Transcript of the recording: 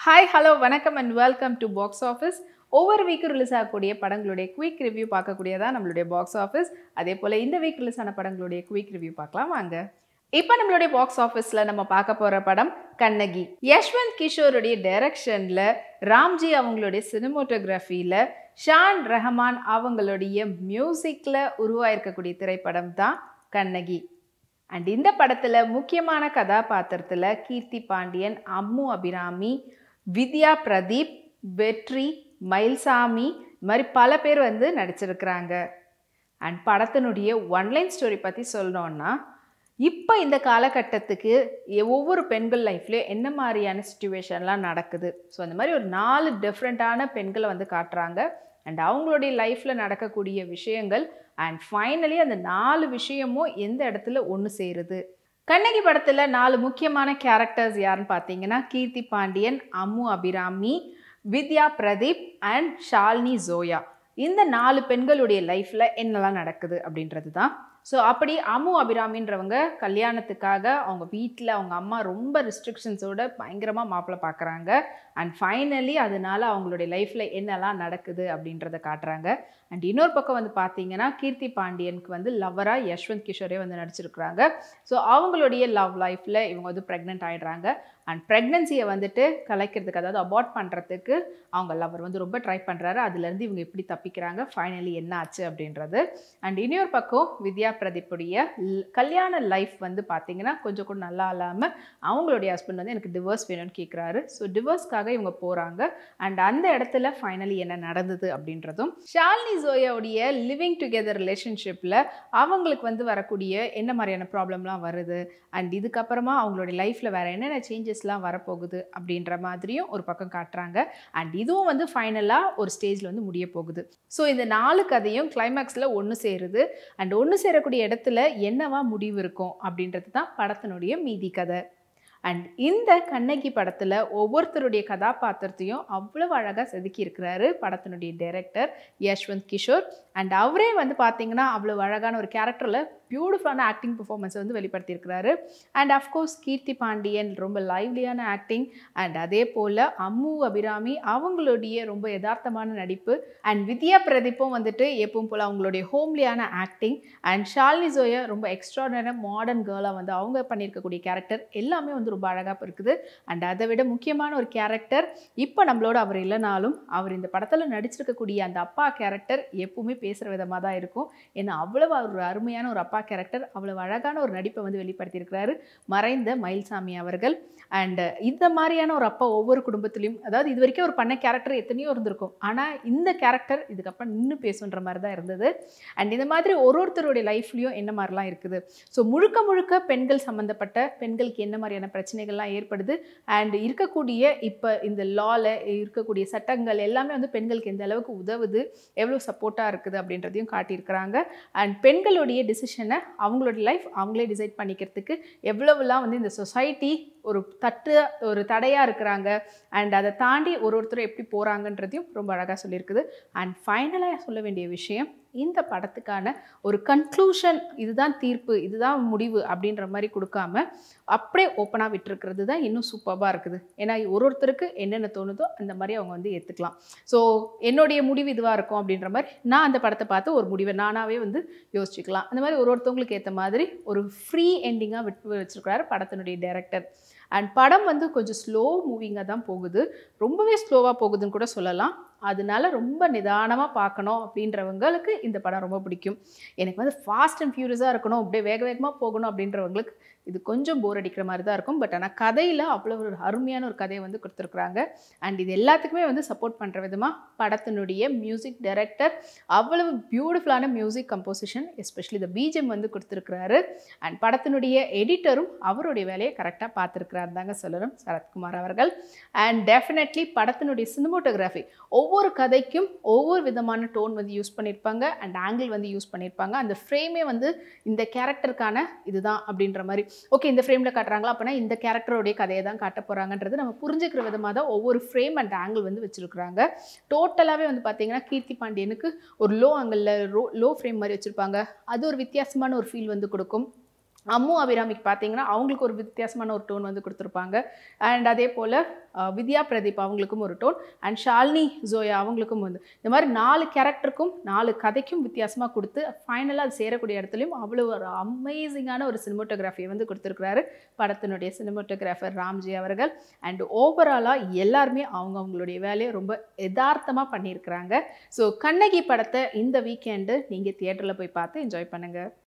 hi hello வணக்கம் and welcome to box office ஒவ்வொரு வீக்கும் ரிலீஸ் ஆகக்கூடிய படங்களுடைய குயிக் ரிவ்யூ பார்க்கக்கூடியதான் நம்மளுடைய பாக்ஸ் ஆஃபீஸ் அதே போல் இந்த வீக் ரிலீஸ் ஆன படங்களுடைய குயிக் ரிவ்யூ பார்க்கலாம் வாங்க இப்போ நம்மளுடைய பாக்ஸ் ஆஃபீஸில் நம்ம பார்க்க போகிற படம் கண்ணகி யஷ்வந்த் கிஷோருடைய டைரக்ஷனில் ராம்ஜி அவங்களுடைய சினிமோட்டோகிராஃபியில் ஷான் ரஹமான் அவங்களுடைய மியூசிக்கில் உருவாயிருக்கக்கூடிய திரைப்படம் தான் கண்ணகி அண்ட் இந்த படத்தில் முக்கியமான கதாபாத்திரத்தில் கீர்த்தி பாண்டியன் அம்மு அபிராமி வித்யா பிரதீப் வெற்றி மயில்சாமி இது மாதிரி பல பேர் வந்து நடிச்சிருக்கிறாங்க அண்ட் படத்தினுடைய ஒன்லைன் ஸ்டோரி பற்றி சொல்லணுன்னா இப்போ இந்த காலகட்டத்துக்கு எ- ஒவ்வொரு பெண்கள் லைஃப்லேயும் என்ன மாதிரியான சுச்சுவேஷன்லாம் நடக்குது ஸோ அந்த மாதிரி ஒரு நாலு டிஃப்ரெண்ட்டான பெண்களை வந்து காட்டுறாங்க அண்ட் அவங்களுடைய லைஃப்பில் நடக்கக்கூடிய விஷயங்கள் அண்ட் ஃபைனலி அந்த நாலு விஷயமும் எந்த இடத்துல ஒன்று சேருது கண்ணகி படத்தில் நாலு முக்கியமான கேரக்டர்ஸ் யாருன்னு பார்த்தீங்கன்னா கீர்த்தி பாண்டியன் அம்மு அபிராமி வித்யா பிரதீப் அண்ட் ஷாலினி ஜோயா இந்த நாலு பெண்களுடைய லைஃப்பில் என்னெல்லாம் நடக்குது அப்படின்றது தான் ஸோ அப்படி அம்மு அபிராமின்றவங்க கல்யாணத்துக்காக அவங்க வீட்டில் அவங்க அம்மா ரொம்ப ரெஸ்ட்ரிக்ஷன்ஸோட பயங்கரமாக மாப்பிள்ளை பார்க்குறாங்க அண்ட் ஃபைனலி அதனால அவங்களுடைய லைஃப்பில் என்னெல்லாம் நடக்குது அப்படின்றத காட்டுறாங்க அண்ட் இன்னொரு பக்கம் வந்து பார்த்தீங்கன்னா கீர்த்தி பாண்டியனுக்கு வந்து லவ்வராக யஷ்வந்த் கிஷோரே வந்து நடிச்சிருக்கிறாங்க ஸோ அவங்களுடைய லவ் லைஃப்பில் இவங்க வந்து ப்ரெக்னென்ட் ஆயிடுறாங்க அண்ட் ப்ரெக்னன்சியை வந்துட்டு கலைக்கிறதுக்கு அதாவது அபார்ட் பண்ணுறதுக்கு அவங்க லவர் வந்து ரொம்ப ட்ரை பண்ணுறாரு அதுலேருந்து இவங்க எப்படி தப்பிக்கிறாங்க ஃபைனலி என்ன ஆச்சு அப்படின்றது அண்ட் இன்னொரு பக்கம் வித்யா பிரதீப்புடைய ல்- கல்யாண லைஃப் வந்து பார்த்தீங்கன்னா கொஞ்சம் கூட நல்லா இல்லாமல் அவங்களுடைய ஹஸ்பண்ட் வந்து எனக்கு டிவோர்ஸ் வேணும்னு கேட்குறாரு ஸோ டிவோர்ஸ்க்காக இவங்க போகிறாங்க அண்ட் அந்த இடத்துல ஃபைனலி என்ன நடந்தது அப்படின்றதும் ஷாலினி ஜோயாவுடைய லிவிங் டுகெதர் ரிலேஷன்ஷிப்பில் அவங்களுக்கு வந்து வரக்கூடிய என்ன மாதிரியான ப்ராப்ளம்லாம் வருது அண்ட் இதுக்கப்புறமா அவங்களுடைய லைஃப்பில் வேறு என்னென்ன சேஞ்சஸ்லாம் வரப்போகுது அப்படின்ற மாதிரியும் ஒரு பக்கம் காட்டுறாங்க அண்ட் இதுவும் வந்து ஃபைனலாக ஒரு ஸ்டேஜில் வந்து முடிய போகுது ஸோ இந்த நாலு கதையும் கிளைமேக்ஸில் ஒன்று சேருது அண்ட் ஒன்று சேரக்கூடிய இடத்துல என்னவா முடிவு இருக்கும் அப்படின்றது தான் படத்தினுடைய மீதி கதை அண்ட் இந்த கண்ணகி படத்தில் ஒவ்வொருத்தருடைய கதாபாத்திரத்தையும் அவ்வளவு அழகாக செதுக்கி இருக்கிறாரு படத்தினுடைய டைரக்டர் யஷ்வந்த் கிஷோர் அண்ட் அவரே வந்து பார்த்தீங்கன்னா அவ்வளவு அழகான ஒரு கேரக்டரில் பியூட்டிஃபுல்லான ஆக்டிங் பெர்ஃபார்மன்ஸை வந்து வெளிப்படுத்தியிருக்கிறாரு அண்ட் அஃப்கோர்ஸ் கீர்த்தி பாண்டியன் ரொம்ப லைவ்லியான ஆக்டிங் அண்ட் அதே போல் அம்மு அபிராமி அவங்களுடைய ரொம்ப யதார்த்தமான நடிப்பு அண்ட் வித்யா பிரதீப்பும் வந்துட்டு எப்பவும் போல் அவங்களுடைய ஹோம்லியான ஆக்டிங் அண்ட் ஷாலினி ஜோயா ரொம்ப எக்ஸ்ட்ராடனரி மாடர்ன் கேர்ளாக வந்து அவங்க பண்ணியிருக்கக்கூடிய கேரக்டர் எல்லாமே வந்து ரொம்ப அழகாக இருக்குது அண்ட் அதை விட முக்கியமான ஒரு கேரக்டர் இப்போ நம்மளோட அவர் இல்லைனாலும் அவர் இந்த படத்தில் நடிச்சிருக்கக்கூடிய அந்த அப்பா கேரக்டர் எப்பவுமே பேசுகிற விதமாக தான் இருக்கும் ஏன்னா அவ்வளவு ஒரு அருமையான ஒரு அப்பா கேரக்டர் அவ்வளவு அழகான ஒரு நடிப்பை வந்து வெளிப்படுத்தியிருக்கிறாரு மறைந்த மயில்சாமி அவர்கள் அண்ட் இந்த மாதிரியான ஒரு அப்பா ஒவ்வொரு குடும்பத்திலையும் அதாவது இது வரைக்கும் ஒரு பண்ண கேரக்டர் எத்தனையோ இருந்திருக்கும் ஆனால் இந்த கேரக்டர் இதுக்கப்புறம் நின்று பேசுன்ற மாதிரி தான் இருந்தது அண்ட் இந்த மாதிரி ஒரு ஒருத்தருடைய லைஃப்லையும் என்ன மாதிரிலாம் இருக்குது ஸோ முழுக்க முழுக்க பெண்கள் சம்மந்தப்பட்ட பெண்களுக்கு என்ன மாதிரியான பிரச்சனைகள்லாம் ஏற்படுது அண்ட் இருக்கக்கூடிய இப்போ இந்த லாவில் இருக்கக்கூடிய சட்டங்கள் எல்லாமே வந்து பெண்களுக்கு எந்த அளவுக்கு உதவுது எவ்வளோ சப்போர்ட்டாக இருக்குது அப்படின்றதையும் காட்டியிருக்கிறாங்க அண்ட் பெண்களுடைய டிசிஷனை அவங்களோட லைஃப் அவங்களே டிசைட் பண்ணிக்கிறதுக்கு எவ்வளவுலாம் வந்து இந்த சொசைட்டி ஒரு தட்டு ஒரு தடையாக இருக்கிறாங்க அண்ட் அதை தாண்டி ஒரு ஒருத்தரும் எப்படி போகிறாங்கன்றதையும் ரொம்ப அழகாக சொல்லியிருக்குது அண்ட் ஃபைனலாக சொல்ல வேண்டிய விஷயம் இந்த படத்துக்கான ஒரு கன்க்ளூஷன் இதுதான் தீர்ப்பு இதுதான் முடிவு அப்படின்ற மாதிரி கொடுக்காம அப்படியே ஓப்பனாக விட்டுருக்கிறது தான் இன்னும் சூப்பராக இருக்குது ஏன்னா ஒரு ஒருத்தருக்கு என்னென்ன தோணுதோ அந்த மாதிரி அவங்க வந்து ஏற்றுக்கலாம் ஸோ என்னுடைய முடிவு இதுவாக இருக்கும் அப்படின்ற மாதிரி நான் அந்த படத்தை பார்த்து ஒரு முடிவை நானாகவே வந்து யோசிச்சுக்கலாம் அந்த மாதிரி ஒரு ஒருத்தவங்களுக்கு ஏற்ற மாதிரி ஒரு ஃப்ரீ எண்டிங்காக விட்டு வச்சிருக்கிறாரு படத்தினுடைய டைரக்டர் அண்ட் படம் வந்து கொஞ்சம் ஸ்லோ மூவிங்காக தான் போகுது ரொம்பவே ஸ்லோவாக போகுதுன்னு கூட சொல்லலாம் அதனால ரொம்ப நிதானமாக பார்க்கணும் அப்படின்றவங்களுக்கு இந்த படம் ரொம்ப பிடிக்கும் எனக்கு வந்து ஃபாஸ்ட் அண்ட் ஃபியூரியஸாக இருக்கணும் அப்படியே வேக வேகமாக போகணும் அப்படின்றவங்களுக்கு இது கொஞ்சம் போர் அடிக்கிற மாதிரி தான் இருக்கும் பட் ஆனால் கதையில் அவ்வளோ ஒரு அருமையான ஒரு கதையை வந்து கொடுத்துருக்குறாங்க அண்ட் இது எல்லாத்துக்குமே வந்து சப்போர்ட் பண்ணுற விதமாக படத்தினுடைய மியூசிக் டைரக்டர் அவ்வளவு பியூட்டிஃபுல்லான மியூசிக் கம்போசிஷன் எஸ்பெஷலி இந்த பிஜிஎம் வந்து கொடுத்துருக்குறாரு அண்ட் படத்தினுடைய எடிட்டரும் அவருடைய வேலையை கரெக்டாக பார்த்துருக்கிறாரு தாங்க சொல்லணும் சரத்குமார் அவர்கள் அண்ட் டெஃபினெட்லி படத்தினுடைய சினிமோட்டோகிராஃபி ஒவ்வொரு கதைக்கும் ஒவ்வொரு விதமான டோன் வந்து யூஸ் பண்ணியிருப்பாங்க அண்ட் ஆங்கிள் வந்து யூஸ் பண்ணியிருப்பாங்க அந்த ஃப்ரேமே வந்து இந்த கேரக்டருக்கான இதுதான் அப்படின்ற மாதிரி ஓகே இந்த ஃப்ரேமில் காட்டுறாங்களா அப்படின்னா இந்த கேரக்டருடைய கதையை தான் காட்ட போகிறாங்கன்றது நம்ம புரிஞ்சுக்கிற விதமாக தான் ஒவ்வொரு ஃப்ரேம் அண்ட் ஆங்கிள் வந்து வச்சுருக்குறாங்க டோட்டலாகவே வந்து பார்த்தீங்கன்னா கீர்த்தி பாண்டியனுக்கு ஒரு லோ ஆங்கிளில் லோ லோ ஃப்ரேம் மாதிரி வச்சுருப்பாங்க அது ஒரு வித்தியாசமான ஒரு ஃபீல் வந்து கொடுக்கும் அம்மு அபிராமிக்கு பார்த்தீங்கன்னா அவங்களுக்கு ஒரு வித்தியாசமான ஒரு டோன் வந்து கொடுத்துருப்பாங்க அண்ட் அதே போல் வித்யா பிரதீப் அவங்களுக்கும் ஒரு டோன் அண்ட் ஷாலினி ஜோயா அவங்களுக்கும் வந்து இந்த மாதிரி நாலு கேரக்டருக்கும் நாலு கதைக்கும் வித்தியாசமாக கொடுத்து ஃபைனலாக அது சேரக்கூடிய இடத்துலையும் அவ்வளோ ஒரு அமேசிங்கான ஒரு சினிமோட்டோகிராஃபியை வந்து கொடுத்துருக்கிறாரு படத்தினுடைய சினிமோட்டோகிராஃபர் ராம்ஜி அவர்கள் அண்ட் ஓவராலாக எல்லாருமே அவங்க அவங்களுடைய வேலையை ரொம்ப யதார்த்தமாக பண்ணியிருக்கிறாங்க ஸோ கண்ணகி படத்தை இந்த வீக்கெண்டு நீங்கள் தியேட்டரில் போய் பார்த்து என்ஜாய் பண்ணுங்கள்